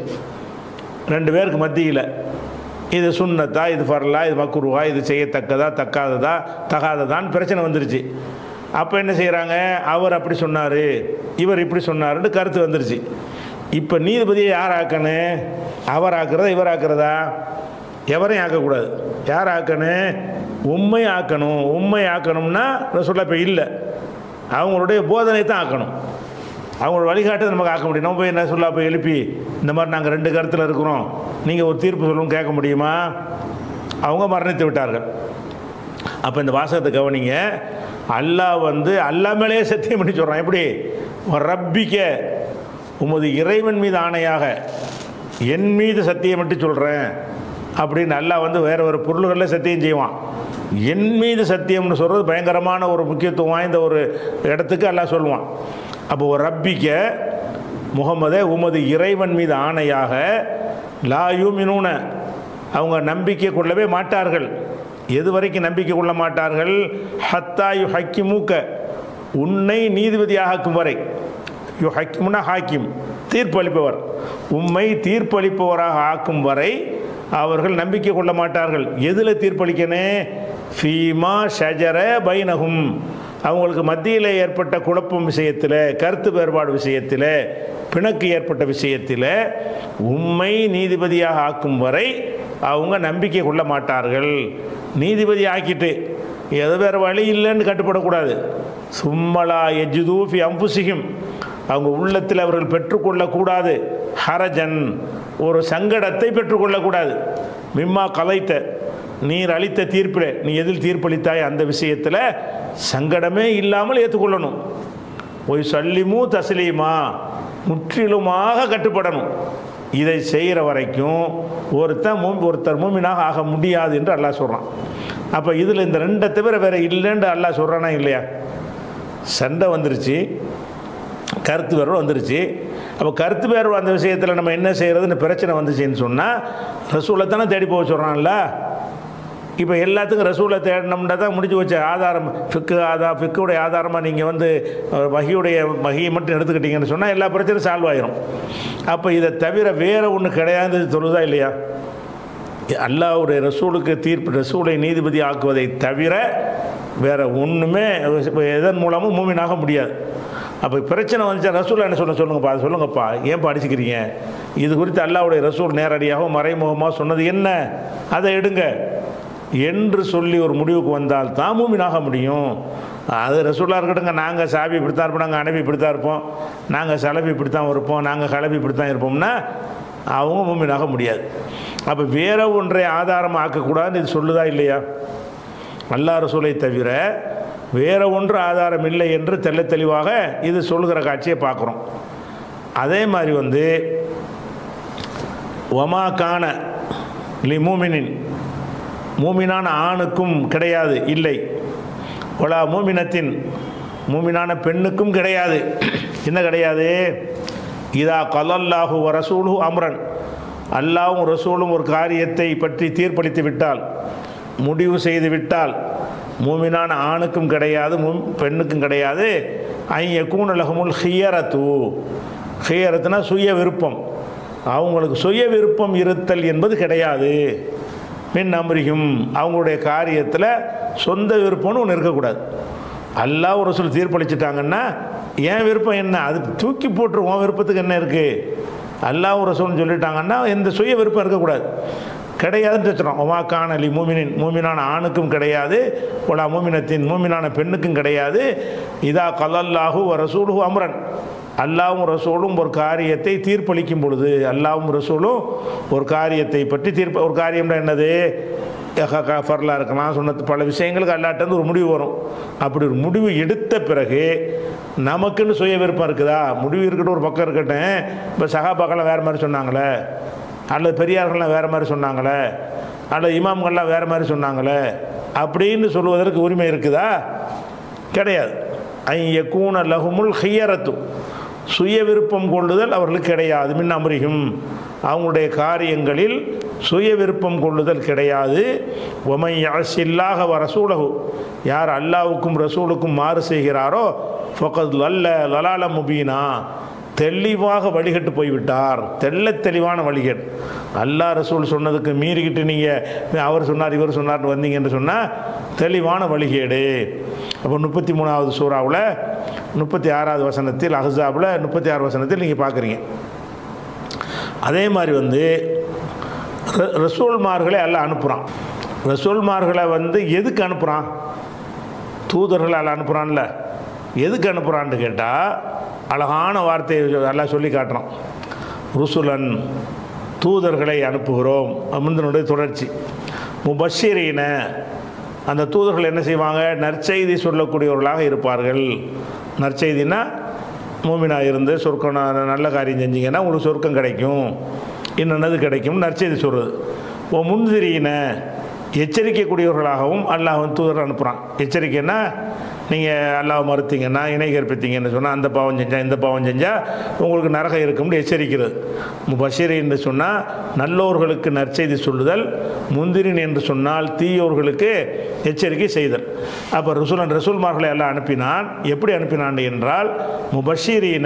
Speaker 1: ரெண்டு பேருக்கு மத்தியில் இது சுண்ணத்தா இது ஃபர்லா இது மக்குருவா இது செய்யத்தக்கதா தக்காததா தகாததான்னு பிரச்சனை வந்துருச்சு அப்போ என்ன செய்கிறாங்க அவர் அப்படி சொன்னார் இவர் இப்படி சொன்னாருன்னு கருத்து வந்துருச்சு இப்போ நீதிபதியை யார் ஆக்கணும் அவர் ஆக்குறதா இவர் ஆக்குறதா எவரையும் ஆக்கக்கூடாது யார் ஆக்கணும் உண்மை ஆக்கணும் உண்மை ஆக்கணும்னா சொல்ல இப்போ இல்லை அவங்களுடைய போதனை தான் ஆக்கணும் அவங்களோட வழிகாட்டு நமக்கு ஆக்க முடியும் நம்ம போய் என்ன சொல்ல போய் எழுப்பி இந்த மாதிரி நாங்கள் ரெண்டு கருத்தில் இருக்கிறோம் நீங்கள் ஒரு தீர்ப்பு சொல்லணும் கேட்க முடியுமா அவங்க மரணித்து விட்டார்கள் அப்போ இந்த வாசகத்தை கவனிங்க அல்லாஹ் வந்து அல்லா மேலேயே சத்தியம் பண்ணி சொல்கிறான் எப்படி ரப்பிக்க உமது இறைவன் மீது ஆணையாக என் மீது சத்தியம் மட்டும் சொல்கிறேன் அப்படின்னு அல்லாஹ் வந்து வேறு ஒரு பொருள்களில் சத்தியம் செய்வான் என் மீது சத்தியம்னு சொல்கிறது பயங்கரமான ஒரு முக்கியத்துவம் வாய்ந்த ஒரு இடத்துக்கு அல்லாஹ் சொல்லுவான் அப்போ ஒரு ரப்பிக்க முகமதே உமது இறைவன் மீது ஆணையாக லா யூமினூன அவங்க நம்பிக்கை கொள்ளவே மாட்டார்கள் எது வரைக்கும் நம்பிக்கை கொள்ள மாட்டார்கள் ஹத்தா யு ஹக்கி மூக்க உன்னை நீதிபதியாகும் வரை யு ஹக்கிம்னா ஹாக்கிம் தீர்ப்பளிப்பவர் உம்மை தீர்ப்பளிப்பவராக ஆக்கும் வரை அவர்கள் நம்பிக்கை கொள்ள மாட்டார்கள் எதில் தீர்ப்பளிக்கணும் ஃபீமா ஷஜர பைனகும் அவங்களுக்கு மத்தியில் ஏற்பட்ட குழப்பம் விஷயத்தில் கருத்து வேறுபாடு விஷயத்தில் பிணக்கு ஏற்பட்ட விஷயத்தில் உண்மை நீதிபதியாக ஆக்கும் வரை அவங்க நம்பிக்கை கொள்ள மாட்டார்கள் நீதிபதி ஆக்கிட்டு எது வேறு வழி இல்லைன்னு கட்டுப்படக்கூடாது சும்மலா எஜுதூஃபி அம்புசிகும் அவங்க உள்ளத்தில் அவர்கள் பெற்றுக்கொள்ளக்கூடாது ஹரஜன் ஒரு சங்கடத்தை பெற்றுக்கொள்ளக்கூடாது மிம்மா கலைத்த நீர் அளித்த தீர்ப்பில் நீ எதில் தீர்ப்பளித்தாய் அந்த விஷயத்தில் சங்கடமே இல்லாமல் ஏற்றுக்கொள்ளணும் ஒய் சல்லிமு தஸ்லீமா முற்றிலுமாக கட்டுப்படணும் இதை செய்கிற வரைக்கும் ஒருத்தன் மூ ஒருத்தர் மூமினாக ஆக முடியாது என்று அல்லாஹ் சொல்கிறான் அப்போ இதில் இந்த ரெண்டை தவிர வேறு இல்லைன்னு அல்லாஹ் சொல்கிறானா இல்லையா சண்டை வந்துருச்சு கருத்து வேறு வந்துருச்சு அப்போ கருத்து வேறு அந்த விஷயத்தில் நம்ம என்ன செய்கிறதுன்னு பிரச்சனை வந்துச்சுன்னு சொன்னால் ரசூலை தானே தேடி போக சொல்கிறான்ல இப்போ எல்லாத்துக்கும் ரசூலை தேடினோம்னா தான் முடிஞ்சு வச்ச ஆதாரம் ஃபிக்கு ஆதா ஃபிக்குடைய ஆதாரமாக நீங்கள் வந்து மகியுடைய மகியை மட்டும் எடுத்துக்கிட்டீங்கன்னு சொன்னால் எல்லா பிரச்சனையும் சால்வ் ஆயிரும் அப்போ இதை தவிர வேறு ஒன்று கிடையாது சொல்லுதா இல்லையா அல்லாவுடைய ரசூலுக்கு தீர்ப்பு ரசூலை நீதிபதி ஆக்குவதை தவிர வேறு ஒன்றுமே எதன் மூலமும் மூமினாக முடியாது அப்போ பிரச்சனை வந்துச்சா ரசூலா என்ன சொல்ல சொல்லுங்கப்பா அதை சொல்லுங்கப்பா ஏன்ப்பா அடிச்சுக்கிறீங்க இது குறித்து அல்லாஹ்வுடைய ரசூல் நேரடியாகவும் மறைமுகமாக சொன்னது என்ன அதை எடுங்க என்று சொல்லி ஒரு முடிவுக்கு வந்தால் தான் மூமினாக முடியும் அது ரசூலாக இருக்கட்டுங்க நாங்கள் சாபி இப்படித்தான் இருப்போம் நாங்கள் அனபி இப்படித்தான் இருப்போம் நாங்கள் சலபி இப்படித்தான் இருப்போம் நாங்கள் கலபி இப்படித்தான் இருப்போம்னா அவங்க மூமினாக முடியாது அப்போ வேற ஒன்றை ஆதாரம் ஆக்கக்கூடாதுன்னு இது சொல்லுதா இல்லையா அல்லா ரசூலை தவிர வேற ஒன்று ஆதாரம் இல்லை என்று தெள்ள தெளிவாக இது சொல்லுகிற காட்சியை பார்க்குறோம் அதே மாதிரி வந்து ஒமா கான லி மூமினின் மூமினான ஆணுக்கும் கிடையாது இல்லை ஒலா மூமினத்தின் மூமினான பெண்ணுக்கும் கிடையாது என்ன கிடையாது இதா கலல்லாஹு வ ரசூலு அம்ரன் அல்லாவும் ரசூலும் ஒரு காரியத்தை பற்றி தீர்ப்பளித்து விட்டால் முடிவு செய்து விட்டால் மூமினான ஆணுக்கும் கிடையாது மூம் பெண்ணுக்கும் கிடையாது ஐய கூணலகமுல் ஹியரத்து ஹியரத்துனா சுய விருப்பம் அவங்களுக்கு சுய விருப்பம் இருத்தல் என்பது கிடையாது மின் அமரிகும் அவங்களுடைய காரியத்தில் சொந்த விருப்பம்னு ஒன்று இருக்கக்கூடாது அல்லாஹ் ஒரு சொல் தீர்ப்பளிச்சிட்டாங்கன்னா என் விருப்பம் என்ன அது தூக்கி போட்டுரு உன் விருப்பத்துக்கு என்ன இருக்குது அல்லாஹ் ஒரு சொல்னு சொல்லிட்டாங்கன்னா எந்த சுய விருப்பம் இருக்கக்கூடாது கிடையாதுன்னு வச்சுறோம் ஒமாக்கான அலி மூமினின் மூமினான ஆணுக்கும் கிடையாது ஒலா மூமினத்தின் மூமினான பெண்ணுக்கும் கிடையாது இதா கலல்லாஹு ரசூலு அம்ரன் அல்லாவும் ரசூலும் ஒரு காரியத்தை தீர்ப்பளிக்கும் பொழுது அல்லாவும் ரசூலும் ஒரு காரியத்தை பற்றி தீர்ப்பு ஒரு காரியம்னா என்னது ஃபர்லாக இருக்கலாம் சொன்ன பல விஷயங்களுக்கு அல்லாட்டேருந்து ஒரு முடிவு வரும் அப்படி ஒரு முடிவு எடுத்த பிறகு நமக்குன்னு சுய விருப்பம் இருக்குதா முடிவு இருக்கட்டும் ஒரு பக்கம் இருக்கட்டும் இப்போ சகாபாக்கெல்லாம் வேறு மாதிரி சொன்னாங்களே அல்லது பெரியார்கள்லாம் வேறு மாதிரி சொன்னாங்களே அல்லது இமாம்கள்லாம் வேறு மாதிரி சொன்னாங்களே அப்படின்னு சொல்லுவதற்கு உரிமை இருக்குதா கிடையாது ஐய கூண லகுமுல் ஹையரத்து சுய விருப்பம் கொள்ளுதல் அவர்களுக்கு கிடையாது மின் அமரிகும் அவங்களுடைய காரியங்களில் சுய விருப்பம் கொள்ளுதல் கிடையாது ஒமை யாசில்லாக வ ரசூலகு யார் அல்லாவுக்கும் ரசூலுக்கும் மாறு செய்கிறாரோ ஃபொகத் அல்ல லலால முபீனா தெளிவாக வழிகட்டு போய்விட்டார் தெள்ள தெளிவான வழிகேடு அல்லாஹ் ரசூல் சொன்னதுக்கு மீறிக்கிட்டு நீங்கள் அவர் சொன்னார் இவர் சொன்னார்னு வந்தீங்கன்னு சொன்னால் தெளிவான வழிகேடு அப்போ முப்பத்தி மூணாவது சூறாவில் முப்பத்தி ஆறாவது வசனத்தில் அஹ்ஸாபில் முப்பத்தி ஆறு வசனத்தில் நீங்கள் பார்க்குறீங்க அதே மாதிரி வந்து ர- ரசூல்மார்களை எல்லாம் அனுப்புகிறான் ரசூல்மார்களை வந்து எதுக்கு அனுப்புகிறான் தூதர்களை எல்லாம் அனுப்புகிறான்ல எதுக்கு அனுப்புகிறான்னு கேட்டால் அழகான வார்த்தையை எல்லாம் சொல்லி காட்டுறோம் ருசுலன் தூதர்களை அனுப்புகிறோம் முந்தினுடைய தொடர்ச்சி முபஷிரீன அந்த தூதர்கள் என்ன செய்வாங்க நற்செய்தி சொல்லக்கூடியவர்களாக இருப்பார்கள் நற்செய்தினா மூமினா இருந்து சொர்க்கம் ந- நல்ல காரியம் செஞ்சீங்கன்னா உங்களுக்கு சொர்க்கம் கிடைக்கும் இன்னது கிடைக்கும் நற்செய்தி சொல்கிறது ஓ முன்திரியின எச்சரிக்கக்கூடியவர்களாகவும் அல்லாஹ் வந்து தூதர் அனுப்புகிறான் எச்சரிக்கைன்னா நீங்கள் அல்லாஹ் மறுத்தீங்கன்னா இணை கற்பித்தீங்கன்னு சொன்னால் அந்த பாவம் செஞ்சால் இந்த பாவம் செஞ்சால் உங்களுக்கு நரகம் இருக்கும்னு எச்சரிக்கிறது பஷீர் என்று சொன்னால் நல்லோர்களுக்கு நற்செய்தி சொல்லுதல் முந்திரின் என்று சொன்னால் தீயோர்களுக்கு எச்சரிக்கை செய்தல் அப்போ ரசூலன் ரசூல்மார்களை எல்லாம் அனுப்பினான் எப்படி அனுப்பினான் என்றால் முபஷீரீன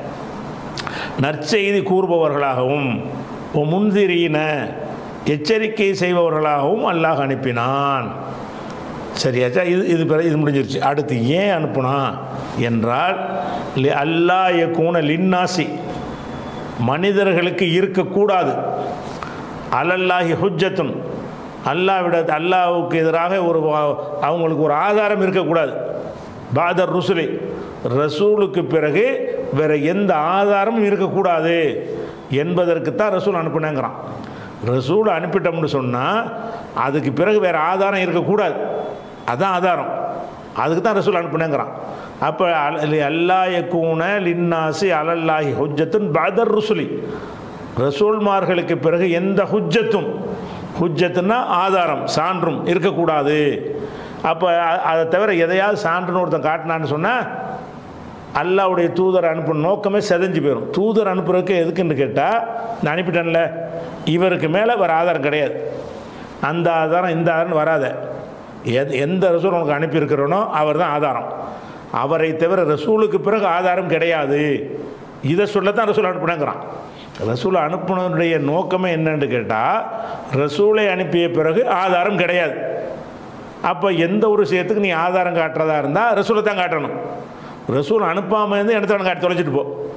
Speaker 1: நற்செய்தி கூறுபவர்களாகவும் ஒ முந்திரீன எச்சரிக்கை செய்பவர்களாகவும் அல்லாஹ் அனுப்பினான் சரியாச்சா இது இது பிற இது முடிஞ்சிருச்சு அடுத்து ஏன் அனுப்புனான் என்றால் லி அல்லா யக்கூன லின்னாசி மனிதர்களுக்கு இருக்கக்கூடாது அலல்லாஹி ஹுஜ்ஜத்துன் அல்லாவிட அல்லாவுக்கு எதிராக ஒரு வா- அவங்களுக்கு ஒரு ஆதாரம் இருக்கக்கூடாது பாதர் ருசுலி ரசூலுக்கு பிறகு வேற எந்த ஆதாரமும் இருக்கக்கூடாது என்பதற்கு தான் ரசூல் அனுப்புனேங்கிறான் ரசூல் அனுப்பிட்டோம்னு சொன்னால் அதுக்கு பிறகு வேற ஆதாரம் இருக்கக்கூடாது அதான் ஆதாரம் அதுக்கு தான் ரசூல் அனுப்புனேங்கிறான் அப்போ அல்லா யக்கூன லின்னாசி அலல்லாஹி ஹுஜ்ஜத்துன் பாதர் ருசுலி ரசூல்மார்களுக்கு பிறகு எந்த ஹுஜ்ஜத்தும் ஹுஜ்ஜத்துன்னா ஆதாரம் சான்றும் இருக்கக்கூடாது அப்போ அ- அதை தவிர எதையாவது சான்றுன்னு ஒருத்தன் காட்டினான்னு சொன்னால் அல்லாவுடைய தூதர் அனுப்புன நோக்கமே செதஞ்சு போயிடும் தூதர் அனுப்புறதுக்கு எதுக்குன்னு கேட்டால் நான் அனுப்பிட்டேன்ல இவருக்கு மேலே வேறு ஆதாரம் கிடையாது அந்த ஆதாரம் இந்த ஆதாரம் வராத எது எந்த ரசூல் உனக்கு அனுப்பியிருக்கிறனோ அவர் தான் ஆதாரம் அவரை தவிர ரசூலுக்கு பிறகு ஆதாரம் கிடையாது இதை சொல்லத்தான் ரசூல் அனுப்புனேங்கிறான் ரசூல் அனுப்புனதுடைய நோக்கமே என்னன்னு கேட்டால் ரசூலை அனுப்பிய பிறகு ஆதாரம் கிடையாது அப்போ எந்த ஒரு விஷயத்துக்கு நீ ஆதாரம் காட்டுறதா இருந்தால் ரசூலை தான் காட்டணும் ரசூல் அனுப்பாமல் இருந்து இடத்துல காட்டி தொலைச்சிட்டு போ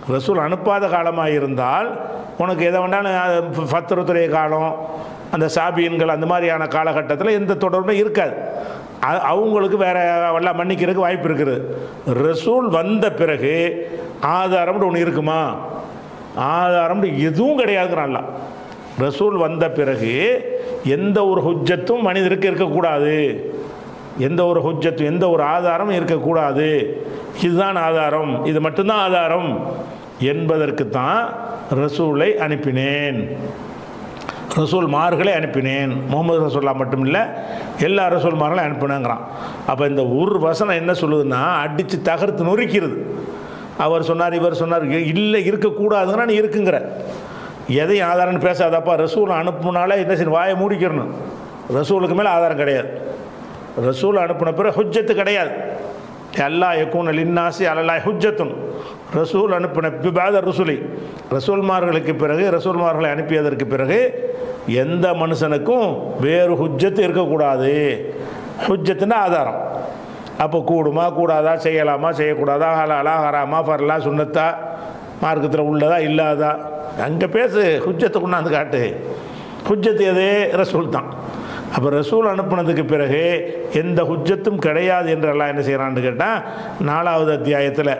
Speaker 1: ரசூல் அனுப்பாத காலமாக இருந்தால் உனக்கு எதை வேண்டாலும் ஃபத்திரத்துடைய காலம் அந்த சாபியன்கள் அந்த மாதிரியான காலகட்டத்தில் எந்த தொடர்பும் இருக்காது அ- அவங்களுக்கு வேற எல்லாம் மன்னிக்கிறதுக்கு வாய்ப்பு இருக்குது ரசூல் வந்த பிறகு ஆதாரம்னு ஒன்று இருக்குமா ஆதாரம்னு எதுவும் கிடையாதுங்கிறான்ல ரசூல் வந்த பிறகு எந்த ஒரு ஹுஜ்ஜத்தும் மனிதருக்கு இருக்கக்கூடாது எந்த ஒரு ஹுஜ்ஜத்தும் எந்த ஒரு ஆதாரமும் இருக்கக்கூடாது இதுதான் ஆதாரம் இது மட்டும்தான் ஆதாரம் என்பதற்கு தான் ரசூலை அனுப்பினேன் ரசூல் மார்களை அனுப்பினேன் முகமது ரசூல்லா மட்டும் இல்லை எல்லா ரசூல்மார்களையும் அனுப்பினேங்கிறான் அப்போ இந்த ஒரு வசனம் என்ன சொல்லுதுன்னா அடித்து தகர்த்து நொறுக்கிறது அவர் சொன்னார் இவர் சொன்னார் இ- இல்லை இருக்கக்கூடாதுங்கன்னா நீ இருக்குங்கிற எதையும் ஆதாரம்னு பேசாதப்பா ரசூல் அனுப்புனாலே என்ன செய்யணும் வாயை மூடிக்கிறணும் ரசூலுக்கு மேலே ஆதாரம் கிடையாது ரசூல் அனுப்பின பிறகு ஹுஜ்ஜத்து கிடையாது அல்லா யக்கூன் லின்னாசி அல்லா ஹுஜ்ஜத்துன் ரசூல் அனுப்பின பிபாத ரசூலை ரசூல்மார்களுக்கு பிறகு ரசூல்மார்களை அனுப்பியதற்கு பிறகு எந்த மனுஷனுக்கும் வேறு ஹுஜ்ஜத்து இருக்கக்கூடாது ஹுஜ்ஜத்துன்னா ஆதாரம் அப்போ கூடுமா கூடாதா செய்யலாமா செய்யக்கூடாதா ஹலாலா ஹராமா ஃபர்லா சுன்னத்தா மார்க்கத்தில் உள்ளதா இல்லாதா அங்கே பேசு ஹுஜ்ஜத்தை கொண்டாந்து காட்டு ஹுஜ்ஜத்து எது ரசூல் தான் அப்போ ரசூல் அனுப்புனதுக்கு பிறகு எந்த ஹுஜ்ஜத்தும் கிடையாது என்று எல்லாம் என்ன செய்கிறான்னு கேட்டால் நாலாவது அத்தியாயத்தில்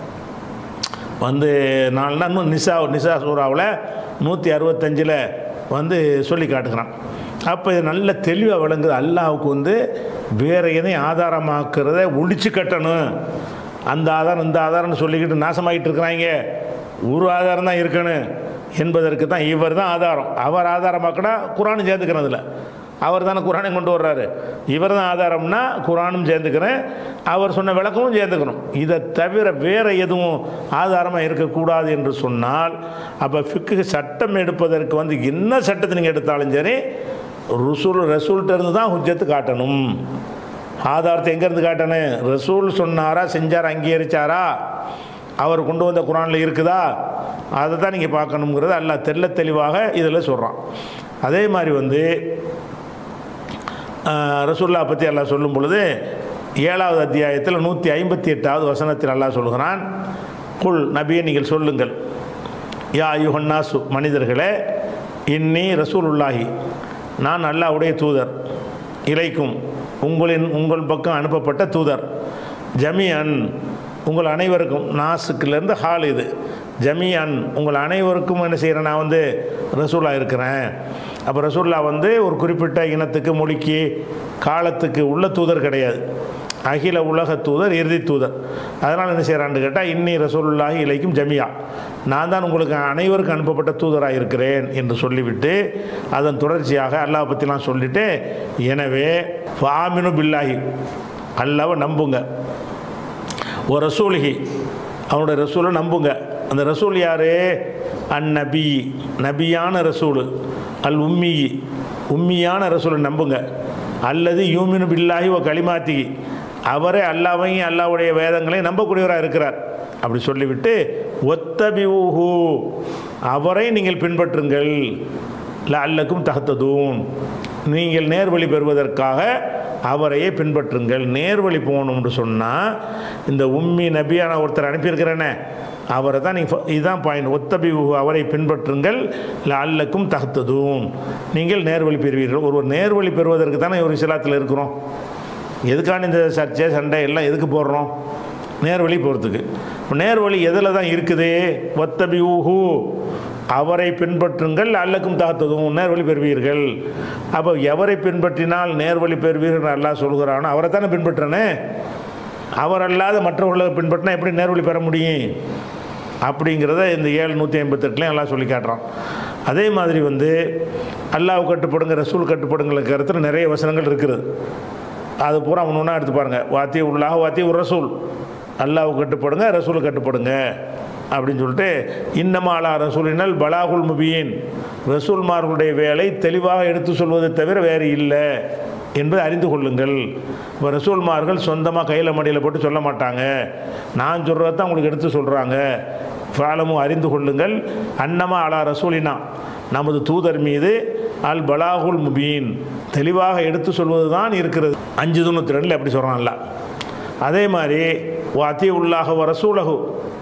Speaker 1: வந்து நாலு நாள் நிசா நிசா சூறாவில் நூற்றி அறுபத்தஞ்சில் வந்து சொல்லி காட்டுகிறான் அப்போ இது நல்ல தெளிவாக விளங்குது அல்லாவுக்கு வந்து வேற எதையும் ஆதாரமாக்குறத ஒழிச்சு கட்டணும் அந்த ஆதாரம் இந்த ஆதாரம்னு சொல்லிக்கிட்டு நாசமாயிட்டு இருக்கிறாங்க ஒரு ஆதாரம் தான் இருக்கணும் என்பதற்கு தான் இவர் தான் ஆதாரம் அவர் ஆதாரமாக்கினா குரானும் சேர்ந்துக்கிறதுல அவர் தானே குரானை கொண்டு வர்றாரு இவர் தான் ஆதாரம்னா குரானும் சேர்ந்துக்கிறேன் அவர் சொன்ன விளக்கமும் சேர்ந்துக்கணும் இதை தவிர வேற எதுவும் ஆதாரமாக இருக்கக்கூடாது என்று சொன்னால் அப்போ ஃபிக்கு சட்டம் எடுப்பதற்கு வந்து என்ன சட்டத்தை நீங்கள் எடுத்தாலும் சரி ருசூல் ரசூல்கிட்ட இருந்து தான் ஹுஜ்ஜத்து காட்டணும் ஆதாரத்தை எங்கேருந்து காட்டணும் ரசூல் சொன்னாரா செஞ்சாரா அங்கீகரிச்சாரா அவர் கொண்டு வந்த குரானில் இருக்குதா அதை தான் நீங்கள் பார்க்கணுங்கிறது அல்ல தெல்ல தெளிவாக இதில் சொல்கிறான் அதே மாதிரி வந்து ஆஹ், ரசூல்லா பற்றி அல்லாஹ் சொல்லும் பொழுது ஏழாவது அத்தியாயத்தில் நூற்றி ஐம்பத்தி எட்டாவது வசனத்தில் அல்லாஹ் சொல்கிறான் குல் நபியை நீங்கள் சொல்லுங்கள் யா யுஹன்னாசு மனிதர்களே இன்னி ரசூலுல்லாஹி நான் அல்லாஹ்வுடைய தூதர் இலைக்கும் உங்களின் உங்கள் பக்கம் அனுப்பப்பட்ட தூதர் ஜமியன் உங்கள் அனைவருக்கும் நாசுக்கிலேருந்து ஹால் இது ஜமியன் உங்கள் அனைவருக்கும் என்ன செய்கிறேன் நான் வந்து ரசூலா இருக்கிறேன் அப்போ ரசூல்லா வந்து ஒரு குறிப்பிட்ட இனத்துக்கு மொழிக்கு காலத்துக்கு உள்ள தூதர் கிடையாது அகில உலக தூதர் இறுதி தூதர் அதனால் என்ன செய்கிறான்னு கேட்டால் இன்னி ரசூலுல்லாஹி இலைக்கும் ஜமியா நான் தான் உங்களுக்கு அனைவருக்கும் அனுப்பப்பட்ட தூதராக இருக்கிறேன் என்று சொல்லிவிட்டு அதன் தொடர்ச்சியாக அல்லாஹ் பற்றிலாம் சொல்லிட்டு எனவே ஃபாமினு பில்லாஹி அல்லாவை நம்புங்க ஒரு ரசூலிஹி அவனுடைய ரசூலை நம்புங்க அந்த ரசூல் யார் அந்நபி நபியான ரசூல் அல் உம்மி உம்மியான ரசூலை நம்புங்க அல்லது யூமினு பில்லாஹி ஓ களிமாத்தி அவரே அல்லாவையும் அல்லாவுடைய வேதங்களையும் நம்பக்கூடியவராக இருக்கிறார் அப்படி சொல்லிவிட்டு ஒத்தபியூஹு அவரை நீங்கள் பின்பற்றுங்கள் அல்லக்கும் தகத்ததும் நீங்கள் நேர்வழி பெறுவதற்காக அவரையே பின்பற்றுங்கள் நேர்வழி போகணும்னு சொன்னால் இந்த உம்மி நபியான ஒருத்தர் அனுப்பியிருக்கிறேனே அவரை தான் நீங்கள் இதுதான் பாயிண்ட் ஒத்தபி அவரை பின்பற்றுங்கள் அல்லக்கும் தகத்ததும் நீங்கள் நேர்வழி பெறுவீர்கள் ஒருவர் நேர்வழி பெறுவதற்கு தானே ஒரு இஸ்லாத்தில் இருக்கிறோம் எதுக்கான இந்த சர்ச்சை சண்டை எல்லாம் எதுக்கு போடுறோம் நேர்வழி போகிறதுக்கு இப்போ நேர்வழி எதில் தான் இருக்குது ஒத்தபி ஊஹூ அவரை பின்பற்றுங்கள் அல்லக்கும் தாத்ததும் நேர்வழி பெறுவீர்கள் அப்போ எவரை பின்பற்றினால் நேர்வழி பெறுவீர்கள் அல்லாஹ் சொல்கிறானோ அவரை தானே பின்பற்றனே அவர் அல்லாத மற்றவர்களை பின்பற்றினா எப்படி நேர்வழி பெற முடியும் அப்படிங்கிறத இந்த ஏழு நூற்றி ஐம்பத்தெட்டுலையும் எல்லாம் சொல்லி காட்டுறான் அதே மாதிரி வந்து அல்லாஹ் கட்டுப்படுங்க ரசூல் கட்டுப்படுங்கிற கருத்தில் நிறைய வசனங்கள் இருக்குது அது பூரா அவன் ஒன்றா எடுத்து பாருங்க வாத்தி உள்ளாக வாத்தி ஒரு ரசூல் அல்லாஹ் கட்டுப்படுங்க ரசூல் கட்டுப்படுங்க அப்படின்னு சொல்லிட்டு இன்னமாலா ரசூலினால் பலாகுல் முபீன் ரசூல்மார்களுடைய வேலை தெளிவாக எடுத்து சொல்வதை தவிர வேறு இல்லை என்பதை அறிந்து கொள்ளுங்கள் இப்போ ரசூல்மார்கள் சொந்தமாக கையில் மடியில் போட்டு சொல்ல மாட்டாங்க நான் சொல்கிறத தான் உங்களுக்கு எடுத்து சொல்கிறாங்க ஃபாலமும் அறிந்து கொள்ளுங்கள் அன்னமா அலா ரசூலினா நமது தூதர் மீது அல் பலாகுல் முபீன் தெளிவாக எடுத்து சொல்வது தான் இருக்கிறது அஞ்சு தொண்ணூற்றி ரெண்டில் எப்படி சொல்கிறான்ல அதே மாதிரி வாத்தி உள்ளாக ரசூலகு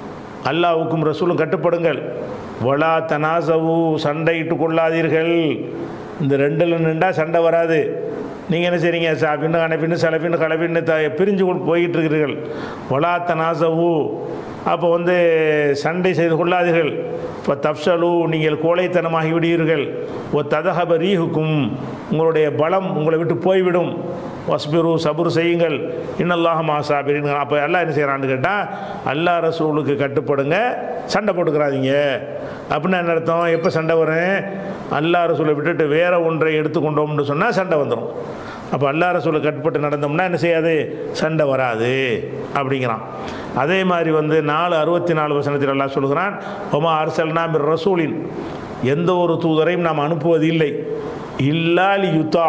Speaker 1: அல்லாவுக்கும் ரசூலும் கட்டுப்படுங்கள் வலா தனாசவு சண்டையிட்டு கொள்ளாதீர்கள் இந்த ரெண்டில் நின்றா சண்டை வராது நீங்கள் என்ன செய்றீங்க சாப்பின்னு அணைப்பின்னு செலப்பின்னு கலப்பின்னு த பிரிஞ்சு கொண்டு போய்கிட்டு இருக்கிறீர்கள் வலா தனாசவு அப்போ வந்து சண்டை செய்து கொள்ளாதீர்கள் இப்போ தப்சலு நீங்கள் கோழைத்தனமாகி விடுவீர்கள் ஓ ததஹப ரீஹுக்கும் உங்களுடைய பலம் உங்களை விட்டு போய்விடும் வஸ்பிரு சபுர் செய்யுங்கள் இன்னல்லாஹ் மாசாபிரின் அப்போ எல்லாம் என்ன செய்கிறான்னு கேட்டால் அல்லா ரசூலுக்கு கட்டுப்படுங்க சண்டை போட்டுக்கிறாதீங்க அப்படின்னா என்ன அர்த்தம் எப்போ சண்டை வரும் அல்லா ரசூலை விட்டுட்டு வேற ஒன்றை எடுத்துக்கொண்டோம்னு சொன்னால் சண்டை வந்துடும் அப்போ அல்லா ரசூலை கட்டுப்பட்டு நடந்தோம்னா என்ன செய்யாது சண்டை வராது அப்படிங்கிறான் அதே மாதிரி வந்து நாலு அறுபத்தி நாலு வசனத்தில் எல்லாம் சொல்கிறான் ஒமா அரசல்னா பிர் ரசூலின் எந்த ஒரு தூதரையும் நாம் அனுப்புவது இல்லை இல்லாலி யுத்தா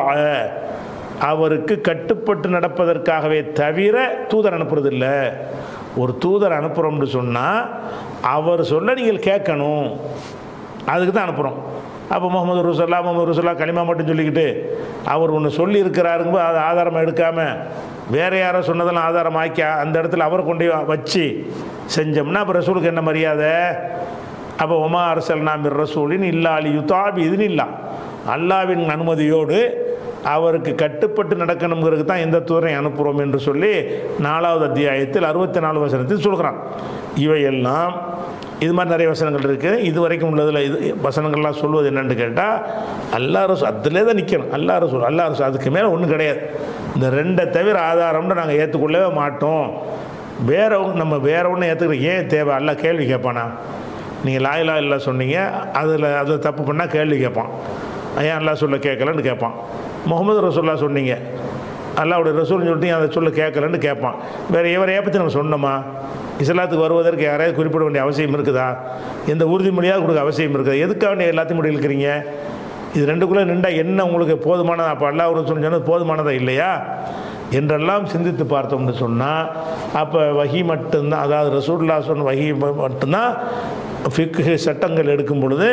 Speaker 1: அவருக்கு கட்டுப்பட்டு நடப்பதற்காகவே தவிர தூதர் அனுப்புறதில்ல ஒரு தூதர் அனுப்புகிறோம்னு சொன்னால் அவர் சொல்ல நீங்கள் கேட்கணும் அதுக்கு தான் அனுப்புகிறோம் அப்போ முகமது ரசூல்லா முகமது ரசூல்லா களிமா மட்டும் சொல்லிக்கிட்டு அவர் ஒன்று சொல்லி இருக்கிறாருங்கும்போது அதை ஆதாரம் எடுக்காமல் வேற யாரோ சொன்னதெல்லாம் ஆதாரம் ஆக்கி அந்த இடத்துல அவரை கொண்டு போய் வச்சு செஞ்சோம்னா அப்போ ரசூலுக்கு என்ன மரியாதை அப்போ ஒமா அரசல் நாமிர் ரசூலின் இல்லா அலி யுத்தாபி இதுன்னு இல்லா அல்லாவின் அனுமதியோடு அவருக்கு கட்டுப்பட்டு நடக்கணுங்கிறதுக்கு தான் எந்த தூரம் அனுப்புகிறோம் என்று சொல்லி நாலாவது அத்தியாயத்தில் அறுபத்தி நாலு வசனத்தில் சொல்கிறான் இவையெல்லாம் இது மாதிரி நிறைய வசனங்கள் இருக்குது இது வரைக்கும் உள்ளதில் இது வசனங்கள்லாம் சொல்வது என்னன்னு கேட்டால் அல்லா ரசூ அதிலே தான் நிற்கணும் அல்லா ரசூ அல்லா ரசூ அதுக்கு மேலே ஒன்றும் கிடையாது இந்த ரெண்டை தவிர ஆதாரம்னு நாங்கள் ஏற்றுக்கொள்ளவே மாட்டோம் வேற ஒன்று நம்ம வேற ஒன்று ஏற்றுக்கிறோம் ஏன் தேவை அல்ல கேள்வி கேட்பானா நீங்கள் லாயிலா இல்லை சொன்னீங்க அதில் அதில் தப்பு பண்ணால் கேள்வி கேட்பான் ஏன் அல்லா சொல்ல கேட்கலன்னு கேட்பான் முகமது ரசூல்லா சொன்னீங்க அல்லாவுடைய ரசூல்னு சொல்லிட்டு அதை சொல்ல கேட்கலன்னு கேட்பான் வேறு எவரையே பற்றி நம்ம சொன்னோமா இஸ்லாத்துக்கு வருவதற்கு யாரையாவது குறிப்பிட வேண்டிய அவசியம் இருக்குதா எந்த உறுதிமொழியாக கொடுக்க அவசியம் இருக்குதா எதுக்காக நீ எல்லாத்தையும் முடிவு இருக்கிறீங்க இது ரெண்டுக்குள்ளே நின்றா என்ன உங்களுக்கு போதுமானதா அப்போ அல்லா ஒரு சொன்னது போதுமானதா இல்லையா என்றெல்லாம் சிந்தித்து பார்த்தோம்னு சொன்னால் அப்போ வகி மட்டும்தான் அதாவது ரசூல்லா சொன்ன வகி மட்டும்தான் ஃபிக்கு சட்டங்கள் எடுக்கும் பொழுது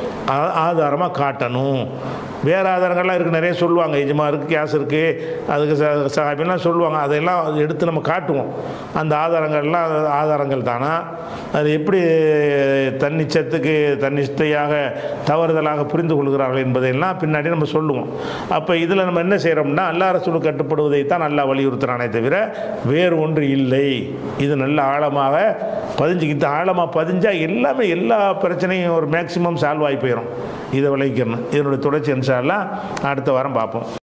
Speaker 1: ஆதாரமாக காட்டணும் வேறு ஆதாரங்கள்லாம் இருக்குது நிறைய சொல்லுவாங்க எஜமா இருக்குது கேஸ் இருக்குது அதுக்கு ச சாபிலாம் சொல்லுவாங்க அதையெல்லாம் எடுத்து நம்ம காட்டுவோம் அந்த ஆதாரங்கள்லாம் ஆதாரங்கள் தானா அது எப்படி தன்னிச்சத்துக்கு தன்னிச்சையாக தவறுதலாக புரிந்து கொள்கிறார்கள் என்பதையெல்லாம் பின்னாடி நம்ம சொல்லுவோம் அப்போ இதில் நம்ம என்ன செய்கிறோம்னா அல்லா ரசூல் கட்டுப்படுவதை தான் நல்லா வலியுறுத்துறானே தவிர வேறு ஒன்று இல்லை இது நல்ல ஆழமாக பதிஞ்சுக்கிட்டு ஆழமாக பதிஞ்சால் எல்லாமே எல்லா பிரச்சனையும் ஒரு மேக்சிமம் சால்வ் ஆகி போயிடும் இதை விளைவிக்கணும் இதனுடைய தொடர்ச்சி என்ஷால்லாம் அடுத்த வாரம் பார்ப்போம்